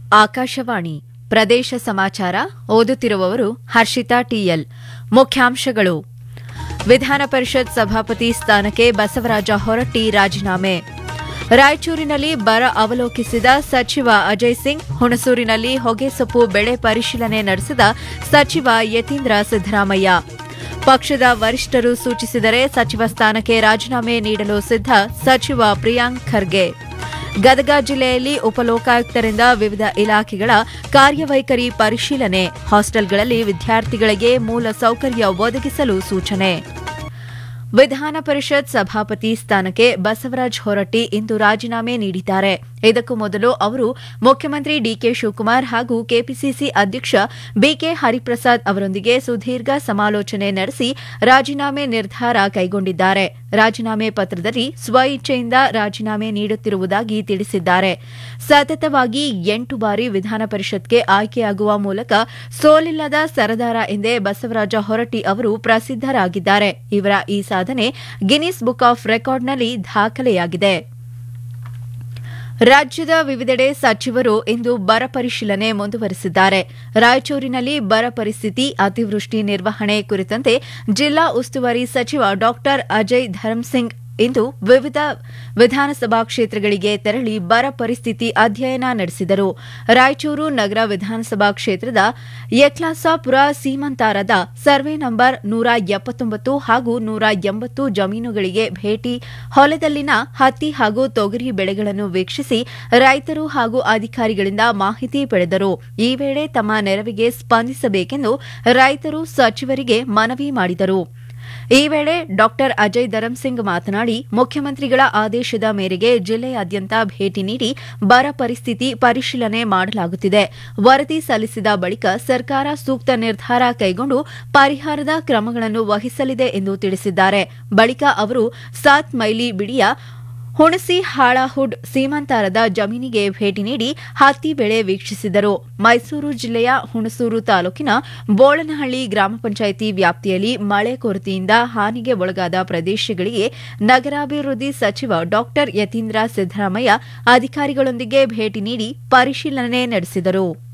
ಆಕಾಶವಾಣಿ ಪ್ರದೇಶ ಸಮಾಚಾರ ಓದುತ್ತಿರುವವರು ಹರ್ಷಿತಾ ಟಿಎಲ್ ಮುಖ್ಯಾಂಶಗಳು ವಿಧಾನ ಪರಿಷತ್ ಸಭಾಪತಿ ಸ್ಥಾನಕ್ಕೆ ಬಸವರಾಜ ಹೊರಟ್ಟಿ ರಾಜೀನಾಮೆ ರಾಯಚೂರಿನಲ್ಲಿ ಬರ ಅವಲೋಕಿಸಿದ ಸಚಿವ ಅಜಯ್ ಸಿಂಗ್ ಹುಣಸೂರಿನಲ್ಲಿ ಹೊಗೆಸೊಪ್ಪು ಬೆಳೆ ಪರಿಶೀಲನೆ ನಡೆಸಿದ ಸಚಿವ ಯತೀಂದ್ರ ಸಿದ್ದರಾಮಯ್ಯ ಪಕ್ಷದ ವರಿಷ್ಠರು ಸೂಚಿಸಿದರೆ ಸಚಿವ ಸ್ಥಾನಕ್ಕೆ ರಾಜೀನಾಮೆ ನೀಡಲು ಸಿದ್ಧ ಸಚಿವ ಪ್ರಿಯಾಂಕ್ ಖರ್ಗೆ ಗದಗ ಜಿಲ್ಲೆಯಲ್ಲಿ ಉಪಲೋಕಾಯುಕ್ತರಿಂದ ವಿವಿಧ ಇಲಾಖೆಗಳ ಕಾರ್ಯವೈಖರಿ ಪರಿಶೀಲನೆ ಹಾಸ್ಟೆಲ್ಗಳಲ್ಲಿ ವಿದ್ಯಾರ್ಥಿಗಳಿಗೆ ಮೂಲ ಸೌಕರ್ಯ ಒದಗಿಸಲು ಸೂಚನೆ ವಿಧಾನ ಪರಿಷತ್ ಸಭಾಪತಿ ಸ್ಥಾನಕ್ಕೆ ಬಸವರಾಜ ಹೊರಟ್ಟಿ ಇಂದು ರಾಜೀನಾಮೆ ನೀಡಿದ್ದಾರೆ ಇದಕ್ಕೂ ಮೊದಲು ಅವರು ಮುಖ್ಯಮಂತ್ರಿ ಡಿಕೆ ಶಿವಕುಮಾರ್ ಹಾಗೂ ಕೆಪಿಸಿಸಿ ಅಧ್ಯಕ್ಷ ಬಿಕೆ ಹರಿಪ್ರಸಾದ್ ಅವರೊಂದಿಗೆ ಸುದೀರ್ಘ ಸಮಾಲೋಚನೆ ನಡೆಸಿ ರಾಜೀನಾಮೆ ನಿರ್ಧಾರ ಕೈಗೊಂಡಿದ್ದಾರೆ ರಾಜೀನಾಮೆ ಪತ್ರದಲ್ಲಿ ಸ್ವಇಚ್ಛೆಯಿಂದ ರಾಜೀನಾಮೆ ನೀಡುತ್ತಿರುವುದಾಗಿ ತಿಳಿಸಿದ್ದಾರೆ ಸತತವಾಗಿ ಎಂಟು ಬಾರಿ ವಿಧಾನ ಪರಿಷತ್ಗೆ ಆಯ್ಕೆಯಾಗುವ ಮೂಲಕ ಸೋಲಿಲ್ಲದ ಸರದಾರ ಎಂದೇ ಬಸವರಾಜ ಹೊರಟ್ಟಿ ಅವರು ಪ್ರಸಿದ್ದರಾಗಿದ್ದಾರೆ ಇವರ ಈ ಸಾಧನೆ ಗಿನ್ನಿಸ್ ಬುಕ್ ಆಫ್ ರೆಕಾರ್ಡ್ನಲ್ಲಿ ದಾಖಲೆಯಾಗಿದೆ ರಾಜ್ಯದ ವಿವಿಧೆಡೆ ಸಚಿವರು ಇಂದು ಬರ ಪರಿಶೀಲನೆ ಮುಂದುವರೆಸಿದ್ದಾರೆ ರಾಯಚೂರಿನಲ್ಲಿ ಬರ ಪರಿಸ್ಥಿತಿ ಅತಿವೃಷ್ಟಿ ನಿರ್ವಹಣೆ ಕುರಿತಂತೆ ಜಿಲ್ಲಾ ಉಸ್ತುವಾರಿ ಸಚಿವ ಡಾ ಅಜಯ್ ಧರ್ಮಸಿಂಗ್ ಇಂದು ವಿವಿಧ ವಿಧಾನಸಭಾ ಕ್ಷೇತ್ರಗಳಿಗೆ ತೆರಳಿ ಬರ ಪರಿಸ್ಥಿತಿ ಅಧ್ಯಯನ ನಡೆಸಿದರು ರಾಯಚೂರು ನಗರ ವಿಧಾನಸಭಾ ಕ್ಷೇತ್ರದ ಯಕ್ಲಾಸಾಪುರ ಸೀಮಂತಾರದ ಸರ್ವೆ ನಂಬರ್ ನೂರ ಎಪ್ಪತ್ತೊಂಬತ್ತು ಹಾಗೂ ನೂರ ಎಂಬತ್ತು ಜಮೀನುಗಳಿಗೆ ಭೇಟಿ ಹೊಲದಲ್ಲಿನ ಹತ್ತಿ ಹಾಗೂ ತೊಗರಿ ಬೆಳೆಗಳನ್ನು ವೀಕ್ಷಿಸಿ ರೈತರು ಹಾಗೂ ಅಧಿಕಾರಿಗಳಿಂದ ಮಾಹಿತಿ ಪಡೆದರು ಈ ವೇಳೆ ತಮ್ಮ ನೆರವಿಗೆ ಸ್ಪಂದಿಸಬೇಕೆಂದು ರೈತರು ಸಚಿವರಿಗೆ ಮನವಿ ಮಾಡಿದರು ಈ ವೇಳೆ ಡಾ ಅಜಯ್ ಧರಂಸಿಂಗ್ ಮಾತನಾಡಿ ಮುಖ್ಯಮಂತ್ರಿಗಳ ಆದೇಶದ ಮೇರೆಗೆ ಜಿಲ್ಲೆಯಾದ್ಯಂತ ಭೇಟಿ ನೀಡಿ ಬರ ಪರಿಸ್ಥಿತಿ ಪರಿಶೀಲನೆ ಮಾಡಲಾಗುತ್ತಿದೆ ವರದಿ ಸಲ್ಲಿಸಿದ ಬಳಿಕ ಸರ್ಕಾರ ಸೂಕ್ತ ನಿರ್ಧಾರ ಕೈಗೊಂಡು ಪರಿಹಾರದ ಕ್ರಮಗಳನ್ನು ವಹಿಸಲಿದೆ ಎಂದು ತಿಳಿಸಿದ್ದಾರೆ ಬಳಿಕ ಅವರು ಸಾತ್ ಮೈಲಿ ಬಿಡಿಯ ಹುಣಸಿ ಹಾಳಹುಡ್ ಸೀಮಂತಾರದ ಜಮೀನಿಗೆ ಭೇಟಿ ನೀಡಿ ಹತ್ತಿ ಬೆಳೆ ವೀಕ್ಷಿಸಿದರು ಮೈಸೂರು ಜಿಲ್ಲೆಯ ಹುಣಸೂರು ತಾಲೂಕಿನ ಬೋಳನಹಳ್ಳಿ ಗ್ರಾಮ ಪಂಚಾಯಿತಿ ವ್ಯಾಪ್ತಿಯಲ್ಲಿ ಮಳೆ ಕೊರತೆಯಿಂದ ಹಾನಿಗೆ ಒಳಗಾದ ಪ್ರದೇಶಗಳಿಗೆ ನಗರಾಭಿವೃದ್ಧಿ ಸಚಿವ ಡಾ ಯತೀಂದ್ರ ಸಿದ್ದರಾಮಯ್ಯ ಅಧಿಕಾರಿಗಳೊಂದಿಗೆ ಭೇಟಿ ನೀಡಿ ಪರಿಶೀಲನೆ ನಡೆಸಿದರು